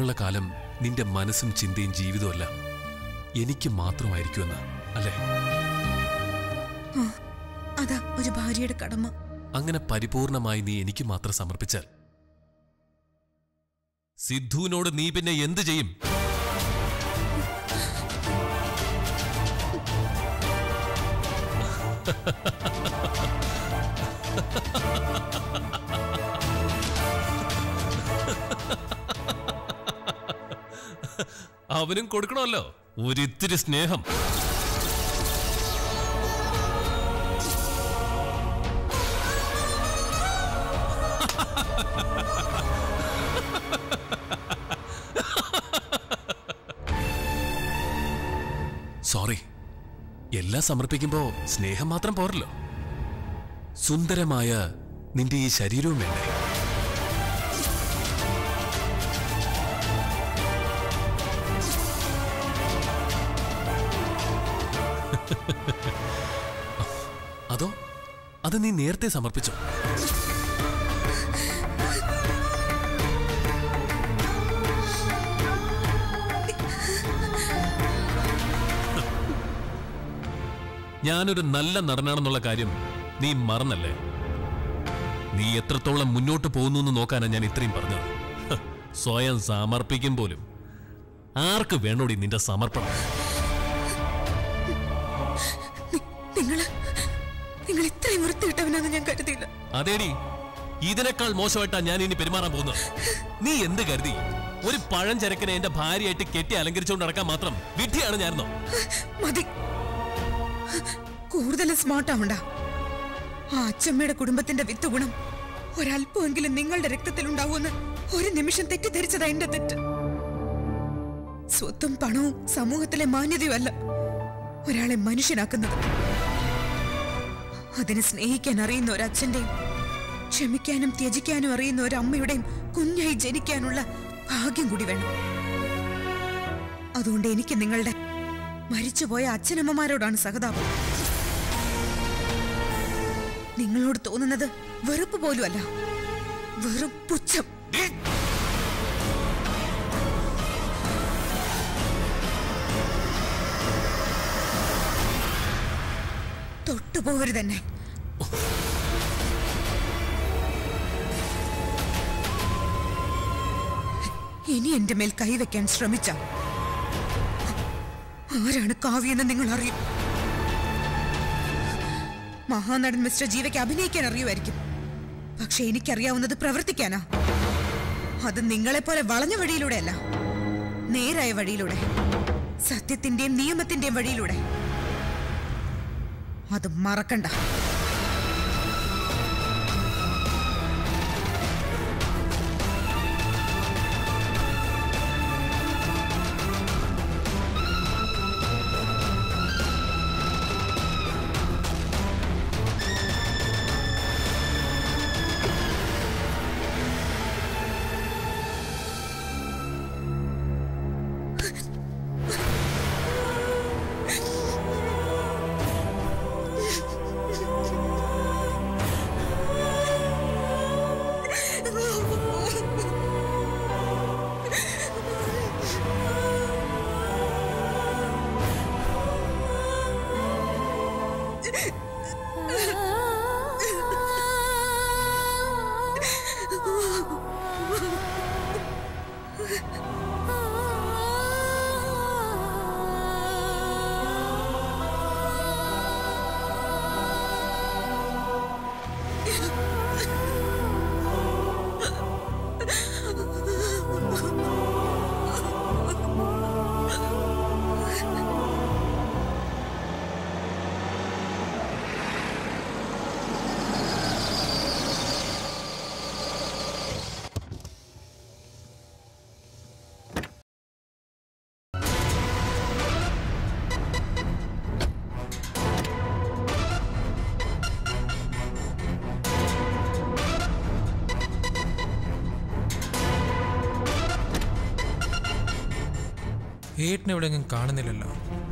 ഇനിയുള്ള കാലം നിന്റെ മനസ്സും ചിന്തയും ജീവിതമല്ല എനിക്ക് മാത്രമായിരിക്കുമെന്ന് അല്ലേ അതാ ഒരു ഭാര്യയുടെ കടമ അങ്ങനെ പരിപൂർണമായി നീ എനിക്ക് മാത്രം സമർപ്പിച്ചാൽ സിദ്ധുവിനോട് നീ പിന്നെ എന്ത് ചെയ്യും അവനും കൊടുക്കണമല്ലോ ഒരിത്തിരി സ്നേഹം സോറി എല്ലാം സമർപ്പിക്കുമ്പോ സ്നേഹം മാത്രം പോരല്ലോ സുന്ദരമായ നിന്റെ ഈ ശരീരവും വേണ്ടേ അതോ അത് നീ നേരത്തെ സമർപ്പിച്ചോ ഞാനൊരു നല്ല നടനാണെന്നുള്ള കാര്യം നീ മറന്നല്ലേ നീ എത്രത്തോളം മുന്നോട്ട് പോകുന്നു എന്ന് നോക്കാനാണ് ഞാൻ ഇത്രയും പറഞ്ഞത് ഹ്, സ്വയം സമർപ്പിക്കും പോലും ആർക്ക് വേണോടി നിന്റെ സമർപ്പണം നിങ്ങള് നിങ്ങൾ ഇത്രയും വൃത്തിയിട്ടവനാന്ന് ഞാൻ കരുതിയില്ല അതേടി ഇതിനേക്കാൾ മോശമായിട്ടാ ഞാൻ ഇനി പെരുമാറാൻ പോകുന്നത് നീ എന്ത് കരുതി ഒരു പഴഞ്ചരക്കിനെ എന്റെ ഭാര്യയായിട്ട് കെട്ടി അലങ്കരിച്ചുകൊണ്ട് നടക്കാൻ മാത്രം വിഡ്ഢിയാണ് ഞാനെന്നോ മതി കൂടുതൽ സ്മാർട്ട് ആവണ്ട ആ അച്ഛമ്മയുടെ കുടുംബത്തിന്റെ വിത്ത് ഗുണം ഒരല്പമെങ്കിലും നിങ്ങളുടെ രക്തത്തിൽ ഉണ്ടാവുമെന്ന് ഒരു നിമിഷം തെറ്റിദ്ധരിച്ചതാ എന്റെ തെറ്റ് സ്വത്തും പണവും സമൂഹത്തിലെ മാന്യതയും അല്ല ഒരാളെ മനുഷ്യനാക്കുന്നത് അതിനെ സ്നേഹിക്കാൻ അറിയുന്ന ഒരു അച്ഛന്റെയും ക്ഷമിക്കാനും ത്യജിക്കാനും അറിയുന്ന ഒരു അമ്മയുടെയും കുഞ്ഞായി ജനിക്കാനുള്ള ഭാഗ്യം കൂടി വേണം അതുകൊണ്ട് എനിക്ക് നിങ്ങളുടെ മരിച്ചുപോയ അച്ഛനമ്മമാരോടാണ് സഹതാപം നിങ്ങളോട് തോന്നുന്നത് വെറുപ്പ് പോലുമല്ല വെറും പുച്ഛം തൊട്ടുപോകരുത് തന്നെ ഇനി എന്റെ മേൽ കൈവയ്ക്കാൻ ശ്രമിച്ച ആരാണ് കാവ്യെന്ന് നിങ്ങൾ അറിയും മഹാനടൻ മിസ്റ്റർ ജീവയ്ക്ക് അഭിനയിക്കാൻ അറിയുമായിരിക്കും പക്ഷെ എനിക്കറിയാവുന്നത് പ്രവർത്തിക്കാനാ അത് നിങ്ങളെപ്പോലെ വളഞ്ഞ വഴിയിലൂടെയല്ല നേരായ വഴിയിലൂടെ സത്യത്തിന്റെയും നിയമത്തിന്റെയും വഴിയിലൂടെ അത് മറക്കണ്ട ഏട്ടനെ എവിടെയെങ്കിലും കാണുന്നില്ലല്ലോ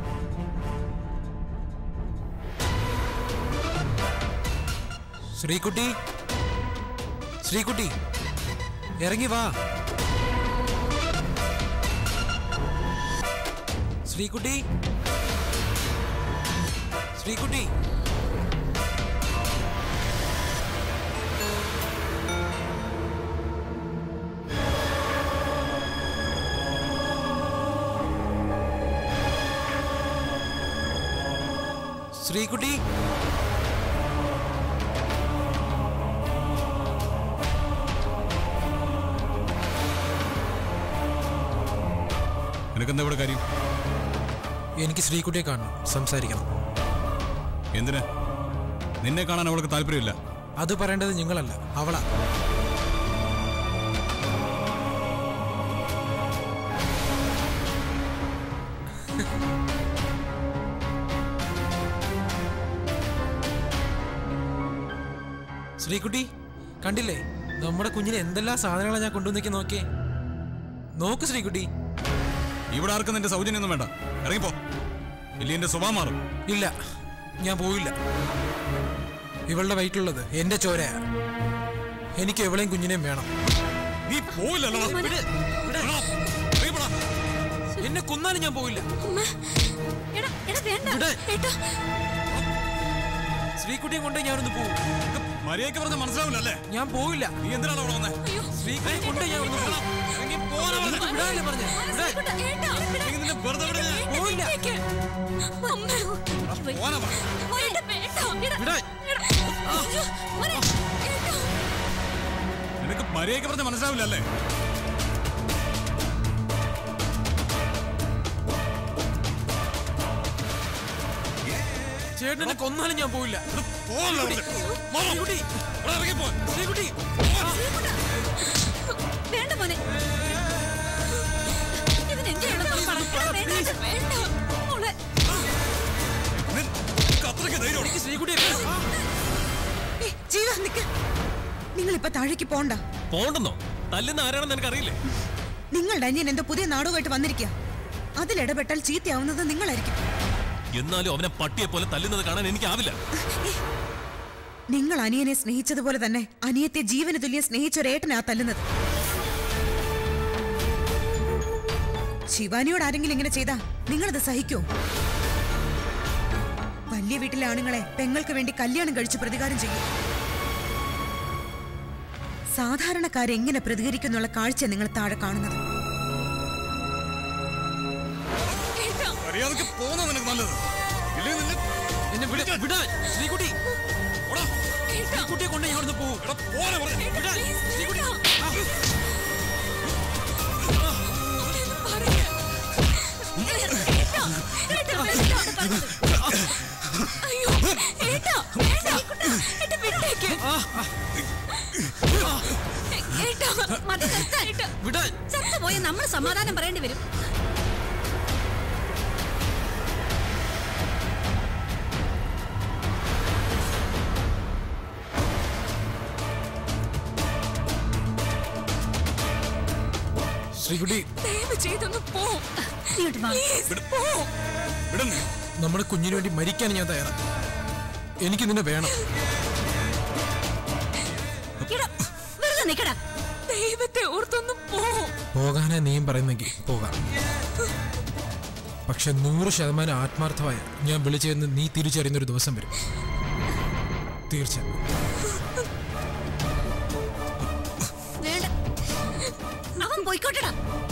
ശ്രീകുട്ടി ശ്രീകുട്ടി ഇറങ്ങി വാ ശ്രീകുട്ടി ശ്രീകുട്ടി ശ്രീകുട്ടി നിനക്കെന്താ ഇവിടെ കാര്യം എനിക്ക് ശ്രീകുട്ടിയെ കാണണം സംസാരിക്കണം എന്തിനാ നിന്നെ കാണാൻ അവൾക്ക് താല്പര്യമില്ല അത് പറയേണ്ടത് നിങ്ങളല്ല അവളാ ശ്രീകുട്ടി കണ്ടില്ലേ നമ്മുടെ കുഞ്ഞിന് എന്തെല്ലാം സാധനങ്ങളാണ് ഞാൻ കൊണ്ടുവന്നേക്ക് നോക്കിയേ നോക്ക് ശ്രീകുട്ടി ഇവിടെ ആർക്കും നിന്റെ സൗജന്യമൊന്നും വേണ്ട ഇറങ്ങിപ്പോ ഇല്ല എന്റെ സ്വഭാവം മാറും ഇല്ല ഞാൻ പോയില്ല ഇവളുടെ വയറ്റിലുള്ളത് എന്റെ ചോരയാ എനിക്ക് എവളെയും കുഞ്ഞിനെയും വേണം നീ പോവില്ലല്ലോ വിട്, വിട്. എന്നെ കൊന്നാലും ഞാൻ പോയില്ല എടാ എടാ വേണ്ട വിട്. ഏട്ടാ ശ്രീകുട്ടിയെ കൊണ്ട് ഞാനൊന്ന് പോകും മര്യാദയ്ക്ക് പറഞ്ഞ മനസ്സിലാവില്ല അല്ലേ ഞാൻ പോയില്ല നീ എന്തിനാണ് അവിടെ വന്നേ ശ്രീകുട്ടിയെ കൊണ്ട് ഞാൻ ഒന്ന് പോകും ഇറങ്ങി പോകാനാ പറഞ്ഞത്. വിടാനല്ലേ പറഞ്ഞേ വിടാൻ. ഏട്ടാ ഇറങ്ങി നിന്നെ വെറുതെ വിടാൻ ഞാൻ. പോയില്ല പോകാനാ പറഞ്ഞത്. വിടാൻ. നിനക്ക് മര്യാദയ്ക്ക് പറഞ്ഞ മനസ്സിലാവില്ല അല്ലേ ചേട്ടനെ കൊന്നാലും ഞാൻ പോയില്ല പോവല്ലോ അവിടെ. മാറോ. ശ്രീകുട്ടി ഇവിടെ ഇറങ്ങിപ്പോ. ശ്രീകുട്ടി വേണ്ട മോനെ ഇതിനെന്തിനാണ് വേണ്ട വേണ്ട മോളെ നിൻ- നിനക്ക് അത്രയ്ക്ക് ധൈര്യമാണ് എനിക്ക് ശ്രീകുട്ടിയെ ആ, ഏ, ജീവ നിക്ക് നിങ്ങൾ ഇപ്പൊ താഴേക്ക് പോണ്ട പോണ്ടെന്നോ തല്ലുന്ന ആരാണെന്ന് എനിക്കറിയില്ലേ നിങ്ങളുടെ അനിയൻ എന്തോ പുതിയ നാടുമായിട്ട് വന്നിരിക്കുക അതിലിടപെട്ടാൽ ചീത്തയാവുന്നത് നിങ്ങളായിരിക്കും എന്നാലും അവനെ പട്ടിയെ പോലെ തല്ലുന്നത് കാണാൻ എനിക്കാവില്ല നിങ്ങൾ അനിയനെ സ്നേഹിച്ചതുപോലെ തന്നെ അനിയത്തെ ജീവന് തുല്യം സ്നേഹിച്ച ഒരേട്ടനാ തല്ലുന്നത് ശിവാനിയോട് ആരെങ്കിലും ഇങ്ങനെ ചെയ്താ നിങ്ങളത് സഹിക്കോ വലിയ വീട്ടിലെ ആണുങ്ങളെ പെങ്ങൾക്ക് വേണ്ടി കല്യാണം കഴിച്ച് പ്രതികാരം ചെയ്യും സാധാരണക്കാരെങ്ങനെ പ്രതികരിക്കുന്നുള്ള കാഴ്ച നിങ്ങൾ താഴെ കാണുന്നത് മര്യാദയ്ക്ക് പോകുന്ന നിനക്ക് നല്ലത് ഇല്ലെങ്കിൽ നിന്നെ എന്നെ വിട വിടാൻ ശ്രീകുട്ടി ഓടാ. ശ്രീകുട്ടിയെ കൊണ്ട് ഞാൻ അവിടുന്ന് പോകും എടാ, പോരാ പറഞ്ഞെ. വിടാൻ. ശ്രീകുട്ടി ആ, അയ്യോ ഏട്ടാ വേണ്ട ഏട്ടാ വിട്ടേക്ക് ഏട്ടാ മതി നിർത്താൻ ഏട്ടാ വിടാൻ ചത്തുപോയ നമ്മൾ സമാധാനം പറയേണ്ടി വരും ശ്രീകുട്ടി ദയവ് ചെയ്തൊന്ന് പോ ഇങ്ങോട്ട് വാ പോ വിടുന്നു നമ്മുടെ കുഞ്ഞിന് വേണ്ടി മരിക്കാൻ ഞാൻ തയ്യാറാണ് എനിക്ക് നിന്നെ വേണം എടാ വെറുതെ നിക്കടാ ദൈവത്തെ ഓർത്തൊന്ന് പോ പോകാനാ നീയും പറയുന്നെങ്കിൽ പോകാം പക്ഷെ നൂറ് ശതമാനം ആത്മാർത്ഥമായ ഞാൻ വിളിച്ചതെന്ന് നീ തിരിച്ചറിയുന്ന ഒരു ദിവസം വരും തീർച്ച വേണ്ട അവൻ പോയിക്കോട്ടെടാ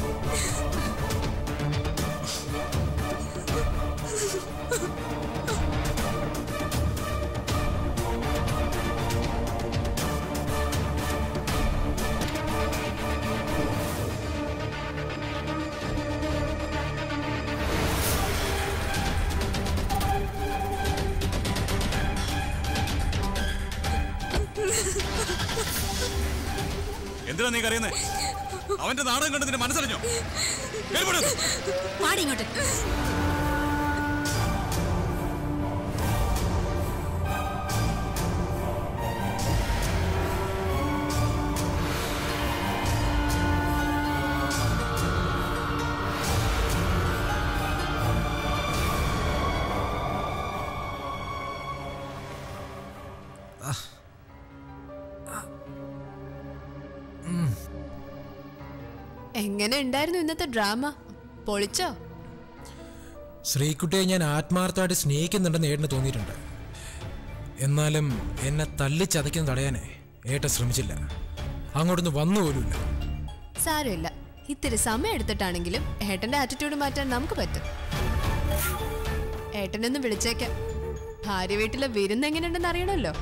എന്തിനാ നീ കരയുന്നേ അവന്റെ നാടകം കണ്ട് നിന്റെ മനസ്സറിഞ്ഞോ കേൾപ്പെടൂ പാടി ഇങ്ങോട്ട് എങ്ങനെ ഉണ്ടായിരുന്നു ഇന്നത്തെ ഡ്രാമ പൊളിച്ചോ ശ്രീകുട്ടിയെ ഞാൻ ആത്മാർത്ഥമായിട്ട് സ്നേഹിക്കുന്നുണ്ടെന്ന് ഏട്ടന് തോന്നിയിട്ടുണ്ട് എന്നാലും എന്നെ തല്ലിച്ചതയ്ക്കുന്ന തടയാനേ ഏട്ടൻ ശ്രമിച്ചില്ല അങ്ങോട്ടൊന്ന് വന്നു പോലുമില്ല സാരമില്ല ഇത്തിരി സമയം എടുത്തിട്ടാണെങ്കിലും ഏട്ടന്റെ ആറ്റിറ്റ്യൂഡ് മാറ്റാൻ നമുക്ക് പറ്റും ഏട്ടനൊന്ന് വിളിച്ചേക്കാം ഭാര്യ വീട്ടിലെ വിരുന്ന് എങ്ങനെയുണ്ടെന്ന് അറിയണമല്ലോ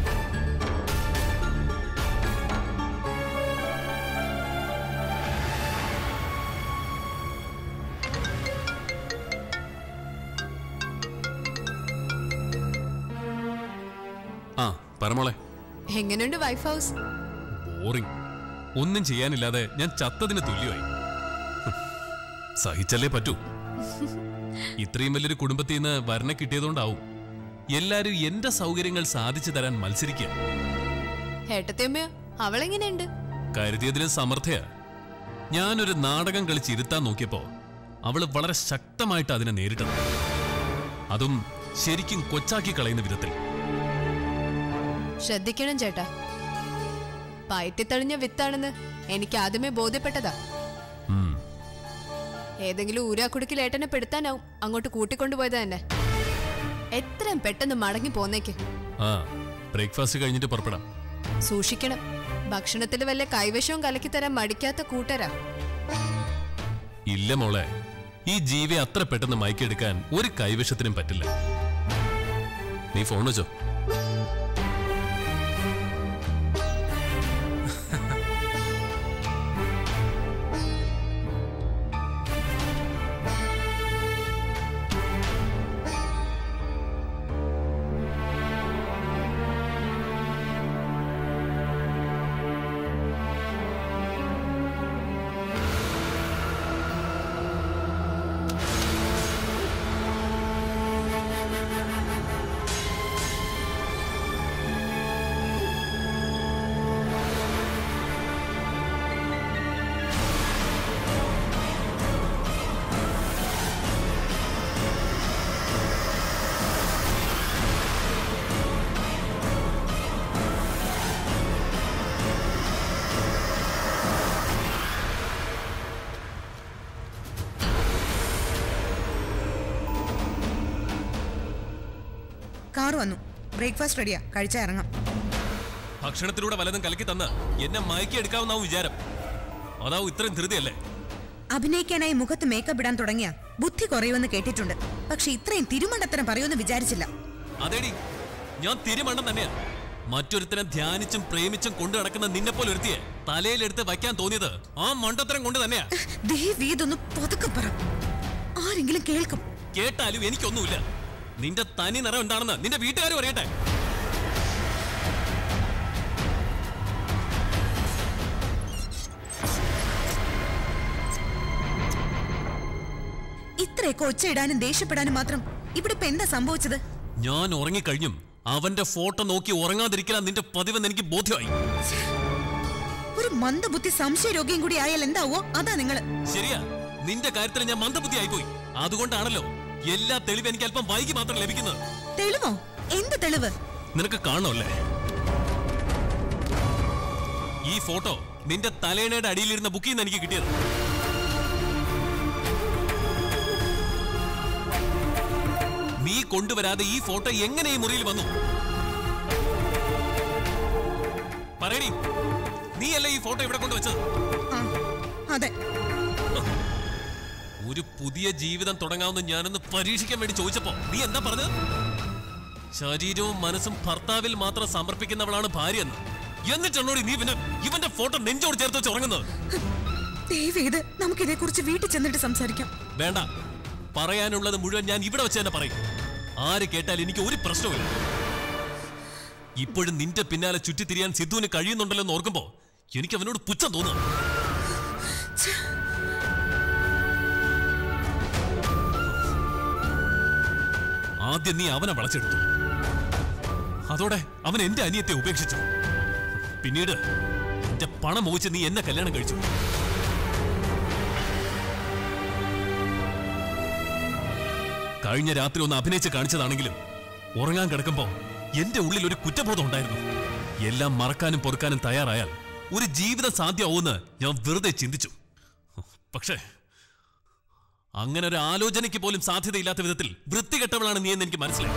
ആ പറമോളെ എങ്ങനെയുണ്ട് വൈഫ് ഹൗസ് ബോറിംഗ് ഒന്നും ചെയ്യാനില്ലാതെ ഞാൻ ചത്തതിന് തുല്യമായി ഹും, സഹിച്ചല്ലേ പറ്റൂ ഇത്രയും വലിയൊരു കുടുംബത്തിൽ നിന്ന് വരണ കിട്ടിയതുകൊണ്ടാവും എല്ലാരും എന്റെ സൗകര്യങ്ങൾ സാധിച്ചു തരാൻ മത്സരിക്കുക ഏട്ടത്തിയമ്മയോ അവളെങ്ങനെയുണ്ട് കരുതിയതിലും സമർത്ഥയാ ഞാനൊരു നാടകം കളിച്ച് ഇരുത്താൻ നോക്കിയപ്പോ അവള് വളരെ ശക്തമായിട്ട് അതിനെ നേരിട്ടത് അതും ശരിക്കും കൊച്ചാക്കി കളയുന്ന വിധത്തിൽ ശ്രദ്ധിക്കണം ചേട്ടാ പയറ്റിത്തളിഞ്ഞ വിത്താണെന്ന് എനിക്ക് ആദ്യമേ ബോധ്യപ്പെട്ടതാ ഉം. ഏതെങ്കിലും ഊരാക്കുടുക്കിൽ ഏട്ടനെ പെടുത്താനാവും അങ്ങോട്ട് കൂട്ടിക്കൊണ്ടുപോയത് തന്നെ എത്രയും പെട്ടെന്ന് മടങ്ങി പോന്നേക്ക് ആ ബ്രേക്ക്ഫാസ്റ്റ് കഴിഞ്ഞിട്ട് പുറപ്പെടാം സൂക്ഷിക്കണം ഭക്ഷണത്തിൽ വല്ല കൈവശവും കലക്കി തരാൻ മടിക്കാത്ത കൂട്ടരാ ഇല്ല മോളെ ഈ ജീവി അത്ര പെട്ടെന്ന് മയക്കെടുക്കാൻ ഒരു കൈവശത്തിനും പറ്റില്ല നീ ഫോൺ വെച്ചോ കാർ വന്നു ബ്രേക്ക്ഫാസ്റ്റ് റെഡിയാ കഴിച്ചാ ഇറങ്ങാം ഭക്ഷണത്തിലൂടെ വലതും കലക്കി തന്ന് എന്നെ മയക്കി എടുക്കാവുന്നാവും വിചാരം അതാവും ഇത്രയും ധൃതിയല്ലേ അഭിനയിക്കാനായി മുഖത്ത് മേക്കപ്പ് ഇടാൻ തുടങ്ങിയ ബുദ്ധി കുറയുമെന്ന് കേട്ടിട്ടുണ്ട് പക്ഷെ ഇത്രയും തിരുമണ്ടത്തരം പറയുമെന്ന് വിചാരിച്ചില്ല അതേടി ഞാൻ തിരുമണ്ണം തന്നെയാ മറ്റൊരുത്തനെ ധ്യാനിച്ചും പ്രേമിച്ചും കൊണ്ടു നടക്കുന്ന നിന്നെ പോലെ ഒരുത്തിയെ തലയിലെടുത്ത് വയ്ക്കാൻ തോന്നിയത് ആ മണ്ടത്തരം കൊണ്ട് തന്നെയാ ദേവി ഇതൊന്ന് പതുക്കെ പറ ആരെങ്കിലും കേൾക്കും കേട്ടാലും എനിക്കൊന്നുമില്ല നിന്റെ തനി നിറം എന്താണെന്ന് നിന്റെ വീട്ടുകാർ പറയട്ടെ ഇത്രയൊക്കെ ഒച്ചയിടാനും ദേഷ്യപ്പെടാനും മാത്രം ഇവിടെ ഇപ്പൊ എന്താ സംഭവിച്ചത് ഞാൻ ഉറങ്ങിക്കഴിഞ്ഞും അവന്റെ ഫോട്ടോ നോക്കി ഉറങ്ങാതിരിക്കലാ നിന്റെ പതിവെന്ന് എനിക്ക് ബോധ്യമായി ഒരു മന്ദബുദ്ധി സംശയരോഗ്യം കൂടി ആയാൽ എന്താവോ അതാ നിങ്ങള് ശരിയാ നിന്റെ കാര്യത്തിൽ ഞാൻ മന്ദബുദ്ധി ആയിപ്പോയി അതുകൊണ്ടാണല്ലോ എല്ലാ തെളിവും എനിക്ക് അല്പം വൈകി മാത്രം ലഭിക്കുന്നത് തെളിവോ എന്ത് തെളിവ് നിനക്ക് കാണണമല്ലേ ഈ ഫോട്ടോ നിന്റെ തലേണയുടെ അടിയിലിരുന്ന ബുക്കിൽ നിന്ന് എനിക്ക് കിട്ടിയത് നീ കൊണ്ടുവരാതെ ഈ ഫോട്ടോ എങ്ങനെ ഈ മുറിയിൽ വന്നു പറയണി നീയല്ലേ ഈ ഫോട്ടോ ഇവിടെ കൊണ്ടുവച്ചത് ആ അതെ ഒരു പുതിയ ജീവിതം തുടങ്ങാമെന്ന് ഞാനൊന്ന് പരീക്ഷിക്കാൻ വേണ്ടി ചോദിച്ചപ്പോ നീ എന്താ പറഞ്ഞത് ശരീരവും മനസ്സും ഭർത്താവിൽ മാത്രം സമർപ്പിക്കുന്നവളാണ് ഭാര്യ എന്ന് എന്നിട്ടുള്ളോടി നീ പിന്നെ ഇവന്റെ ഫോട്ടോ നെഞ്ചോട് ചേർത്ത് വെച്ച് ഉറങ്ങുന്നത് ദേവി ഇത് നമുക്കിതേ കുറിച്ച് വീട്ടിൽ ചെന്നിട്ട് സംസാരിക്കാം വേണ്ട പറയാനുള്ളത് മുഴുവൻ ഞാൻ ഇവിടെ വെച്ച് തന്നെ പറയും ആര് കേട്ടാൽ എനിക്ക് ഒരു പ്രശ്നവുമില്ല ഇപ്പോഴും നിന്റെ പിന്നാലെ ചുറ്റിത്തിരിയാൻ സിദ്ധുവിന് കഴിയുന്നുണ്ടല്ലോ എന്ന് ഓർക്കുമ്പോ എനിക്ക് അവനോട് പുച്ഛം തോന്നുന്നു ആദ്യം നീ അവനെ വളച്ചെടുത്തു അതോടെ അവൻ എന്റെ അനിയത്തെ ഉപേക്ഷിച്ചു പിന്നീട് എന്റെ പണം മോഹിച്ച് നീ എന്നെ കല്യാണം കഴിച്ചു കഴിഞ്ഞ രാത്രി ഒന്ന് അഭിനയിച്ച് കാണിച്ചതാണെങ്കിലും ഉറങ്ങാൻ കിടക്കുമ്പോ എന്റെ ഉള്ളിൽ ഒരു കുറ്റബോധം ഉണ്ടായിരുന്നു എല്ലാം മറക്കാനും പൊറുക്കാനും തയ്യാറായാൽ ഒരു ജീവിതം സാധ്യമാവുമെന്ന് ഞാൻ വെറുതെ ചിന്തിച്ചു പക്ഷേ അങ്ങനെ ഒരു ആലോചനയ്ക്ക് പോലും സാധ്യതയില്ലാത്ത വിധത്തിൽ വൃത്തികെട്ടവളാണ് നീ എന്ന് എനിക്ക് മനസ്സിലായി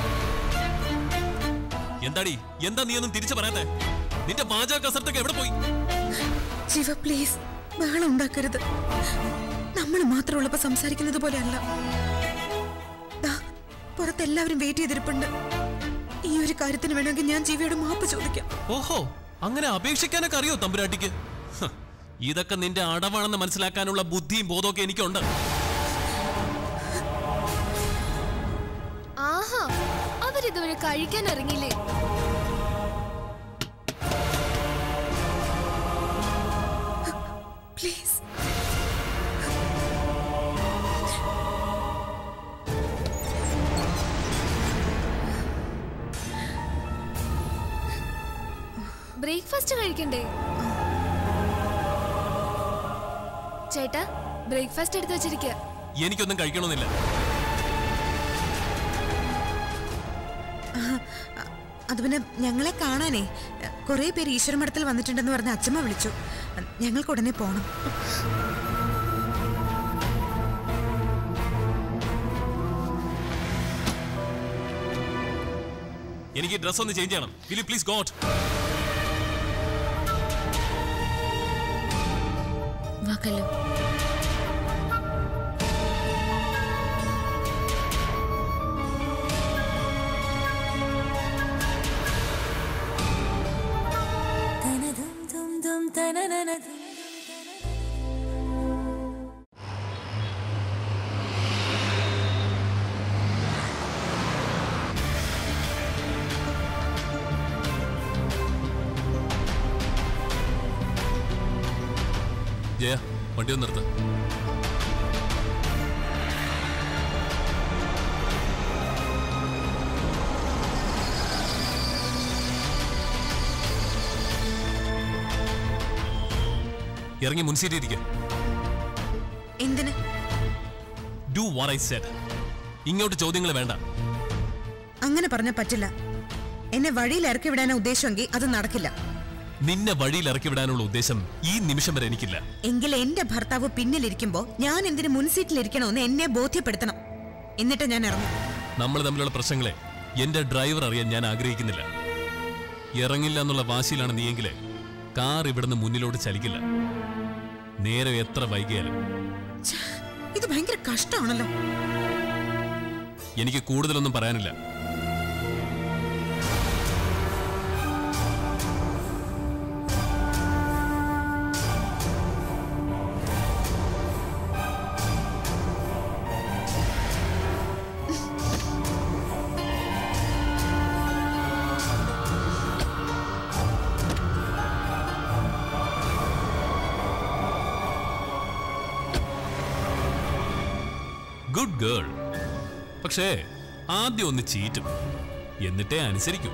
എന്താടി എന്താ നീ ഒന്നും തിരിച്ചു പറയാത്തെ നിന്റെ പാചക കസർത്തൊക്കെ എവിടെ പോയി ജീവ പ്ലീസ് ബഹളം ഉണ്ടാക്കരുത് നമ്മൾ മാത്രമുള്ളപ്പോ സംസാരിക്കുന്നത് പോലെ അല്ല ദാ, പുറത്ത് എല്ലാവരും വെയിറ്റ് ചെയ്തിരിപ്പുണ്ട് ഈ ഒരു കാര്യത്തിന് വേണമെങ്കിൽ ഞാൻ ജീവയോട് മാപ്പ് ചോദിക്കാം ഓഹോ അങ്ങനെ അപേക്ഷിക്കാനൊക്കെ അറിയോ തമ്പുരാട്ടിക്ക് ഹ്, ഇതൊക്കെ നിന്റെ അടവാണെന്ന് മനസ്സിലാക്കാനുള്ള ബുദ്ധിയും ബോധമൊക്കെ എനിക്കുണ്ട് ആഹാ അവരിതുവരെ കഴിക്കാൻ ഇറങ്ങില്ലേ പ്ലീസ് ബ്രേക്ക്ഫാസ്റ്റ് കഴിക്കണ്ടേ ചേട്ടാ ബ്രേക്ക്ഫാസ്റ്റ് എടുത്തു വെച്ചിരിക്കുക എനിക്കൊന്നും കഴിക്കണമെന്നില്ല അത് പിന്നെ ഞങ്ങളെ കാണാനേ കുറെ പേര് ഈശ്വരമഠത്തിൽ വന്നിട്ടുണ്ടെന്ന് പറഞ്ഞ അച്ഛമ്മ വിളിച്ചു ഞങ്ങൾക്ക് ഉടനെ പോണം എനിക്ക് ഡ്രസ് ഒന്ന് ചേഞ്ച് ചെയ്യണം വിൽ യു പ്ലീസ് ഗോട്ട് വാക്കല്ലോ ജയ വണ്ടി ഒന്ന് നിർത്ത് ഇറങ്ങി മുൻസീറ്റ് ഇരിക്കുക എന്തിന് ഡു വാട്ട് ഐ സെഡ് ഇങ്ങോട്ട് ചോദ്യങ്ങൾ വേണ്ട അങ്ങനെ പറഞ്ഞ പറ്റില്ല എന്നെ വഴിയിൽ ഇറക്കി വിടാനാ ഉദ്ദേശമെങ്കിൽ അത് നടക്കില്ല നിന്നെ വഴിയിൽ ഇറക്കി വിടാനുള്ള ഉദ്ദേശം ഈ നിമിഷം വരെ എനിക്കില്ല എങ്കിൽ എന്റെ ഭർത്താവ് പിന്നിലിരിക്കുമ്പോ ഞാൻ എന്തിന് മുൻസീറ്റിൽ ഇരിക്കണമെന്ന് എന്നെ ബോധ്യപ്പെടുത്തണം എന്നിട്ട് ഞാൻ ഇറങ്ങും നമ്മൾ തമ്മിലുള്ള പ്രശ്നങ്ങളെ എന്റെ ഡ്രൈവർ അറിയാൻ ഞാൻ ആഗ്രഹിക്കുന്നില്ല ഇറങ്ങില്ല എന്നുള്ള വാശിയിലാണ് നീയെങ്കിലേ കാർ ഇവിടുന്ന് മുന്നിലോട്ട് ചലിക്കില്ല നേരെ എത്ര വൈകിയാലും ഛെ, ഇത് ഭയങ്കര കഷ്ടമാണല്ലോ എനിക്ക് കൂടുതലൊന്നും പറയാനില്ല ഗുഡ് ഗേൾ പക്ഷേ ആദ്യം ഒന്ന് ചീറ്റും എന്നിട്ടേ അനുസരിക്കൂ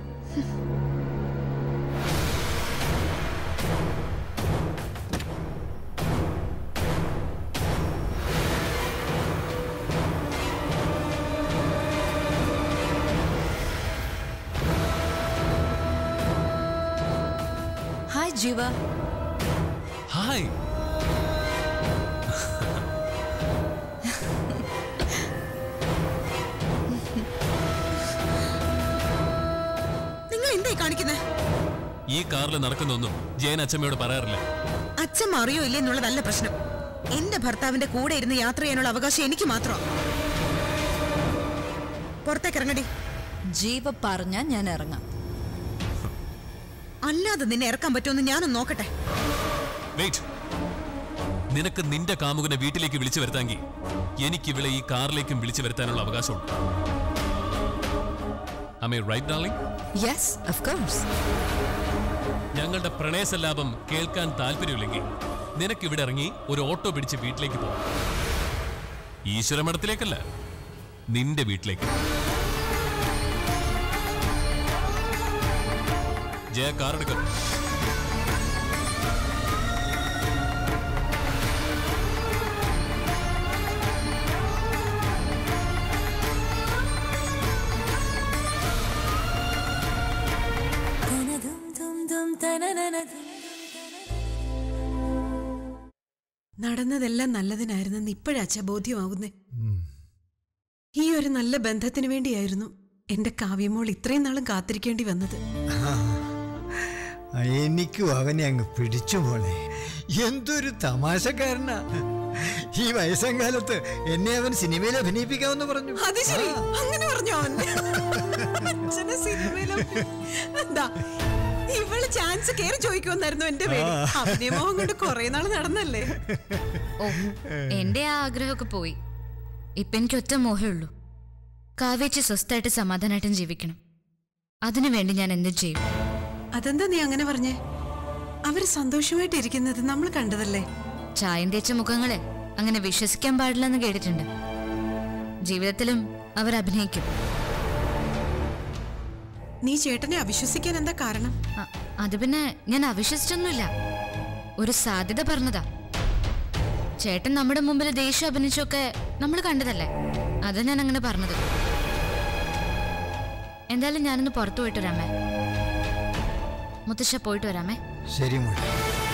ഹായ് ജീവ ഹായ് നിങ്ങൾ എന്തായി കാണിക്കുന്നത് ഈ കാറിൽ നടക്കുന്നൊന്നും ജയൻ അച്ഛമ്മയോട് പറയാറില്ല അച്ഛൻ അറിയോ ഇല്ലേ എന്നുള്ളതല്ല പ്രശ്നം എന്റെ ഭർത്താവിന്റെ കൂടെ ഇരുന്ന് യാത്ര ചെയ്യാനുള്ള അവകാശം എനിക്ക് മാത്രമാണ് പുറത്തേക്ക് ഇറങ്ങടി ജീവ പറഞ്ഞ ഞാൻ ഇറങ്ങാം അല്ലാതെ നിന്നെ ഇറക്കാൻ പറ്റുമെന്ന് ഞാനൊന്ന് നോക്കട്ടെ വെയിറ്റ് നിനക്ക് നിന്റെ കാമുകനെ വീട്ടിലേക്ക് വിളിച്ചു വരുത്താമെങ്കിൽ എനിക്ക് ഇവളെ ഈ കാറിലേക്കും വിളിച്ചു വരുത്താനുള്ള അവകാശമുണ്ട് am I right darling yes of course ഞങ്ങളുടെ പ്രണയസല്ലാപം കേൾക്കാൻ താല്പര്യമില്ലെങ്കിൽ നിനക്ക് ഇവിടെ ഇറങ്ങി ഒരു ഓട്ടോ പിടിച്ച് വീട്ടിലേക്ക് പോകും ഈശ്വരമഠത്തിലേക്കല്ല നിന്റെ വീട്ടിലേക്ക് ജയ കാർ എടുക്കും നടന്നതെല്ലാം നല്ലതിനായിരുന്നെന്ന് ഇപ്പോഴാച്ച ബോധ്യമാകുന്നേ ഈ ഒരു നല്ല ബന്ധത്തിന് വേണ്ടിയായിരുന്നു എന്റെ കാവ്യമോൾ ഇത്രയും നാളും കാത്തിരിക്കേണ്ടി വന്നത് എനിക്കും അവനെ അങ്ങ് പിടിച്ചു മോളെ എന്തൊരു തമാശക്കാരനാ ഈ വയസ്സാം കാലത്ത് എന്നെ അവൻ സിനിമയിൽ അഭിനയിപ്പിക്കാമെന്ന് പറഞ്ഞു അത് ശരി അങ്ങനെ പറഞ്ഞു അവൻ അച്ഛനെ സിനിമയിലും എന്താ ഇവള് ചാൻസ് കയറി ചോദിക്കുമെന്നായിരുന്നു എന്റെ പേര് അഭിനയമോഹം കൊണ്ട് കുറെ നാൾ നടന്നല്ലേ ഓ എന്റെ ആ ആഗ്രഹമൊക്കെ പോയി ഇപ്പൊ എനിക്ക് ഒറ്റ മോഹേ ഉള്ളൂ കാവേച്ച് സ്വസ്ഥായിട്ട് സമാധാനമായിട്ടും ജീവിക്കണം അതിനു വേണ്ടി ഞാൻ എന്തും ചെയ്യും അതെന്താ നീ അങ്ങനെ പറഞ്ഞേ അവര് സന്തോഷമായിട്ട് ഇരിക്കുന്നത് നമ്മൾ കണ്ടതല്ലേ ചായം തേച്ച മുഖങ്ങളെ അങ്ങനെ വിശ്വസിക്കാൻ പാടില്ലെന്ന് കേട്ടിട്ടുണ്ട് ജീവിതത്തിലും അവർ അഭിനയിക്കും നീ ചേട്ടനെ അവിശ്വസിക്കാൻ എന്താ കാരണം അ- അത് പിന്നെ ഞാൻ അവിശ്വസിച്ചൊന്നുമില്ല ഒരു സാധ്യത പറഞ്ഞതാ ചേട്ടൻ നമ്മുടെ മുമ്പിൽ ദേഷ്യം അഭിനയിച്ചൊക്കെ നമ്മൾ കണ്ടതല്ലേ അതാ ഞാൻ അങ്ങനെ പറഞ്ഞത് എന്തായാലും ഞാനൊന്ന് പുറത്തു പോയിട്ട് വരാമേ മുത്തശ്ശ പോയിട്ട് വരാമേ ശരി മോളെ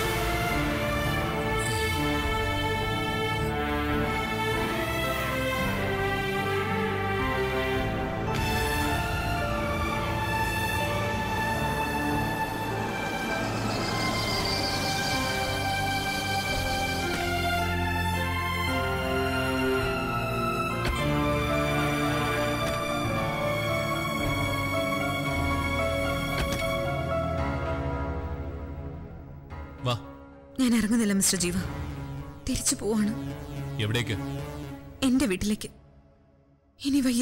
വാ ഞാൻ ഇറങ്ങുന്നില്ല മിസ്റ്റർ ജീവ തിരിച്ചു പോവാണ് എവിടേക്ക് എന്റെ വീട്ടിലേക്ക് ഇനി വയ്യ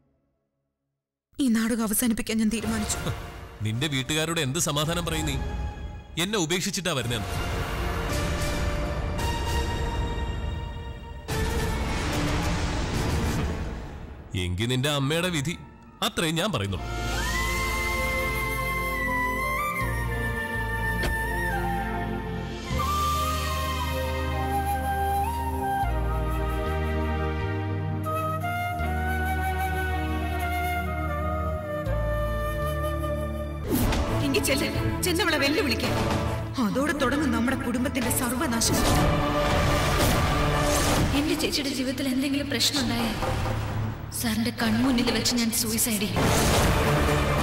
ഈ നാടകം അവസാനിപ്പിക്കാൻ ഞാൻ തീരുമാനിച്ചു നിന്റെ വീട്ടുകാരോട് എന്ത് സമാധാനം പറയും നീ എന്നെ ഉപേക്ഷിച്ചിട്ടാ വരുന്നതെന്ന് എങ്കിൽ നിന്റെ അമ്മയുടെ വിധി അത്രയും ഞാൻ പറയുന്നുള്ളൂ എങ്കിൽ ചെല്ല് ചെന്നവളെ വെല്ലുവിളിക്കാൻ അതോടെ തുടങ്ങും നമ്മുടെ കുടുംബത്തിന്റെ സർവനാശം എന്റെ ചേച്ചിയുടെ ജീവിതത്തിൽ എന്തെങ്കിലും പ്രശ്നം ഉണ്ടായാൽ സാറിന്റെ കൺമുന്നിൽ വെച്ച് ഞാൻ സൂയിസൈഡ് ചെയ്യും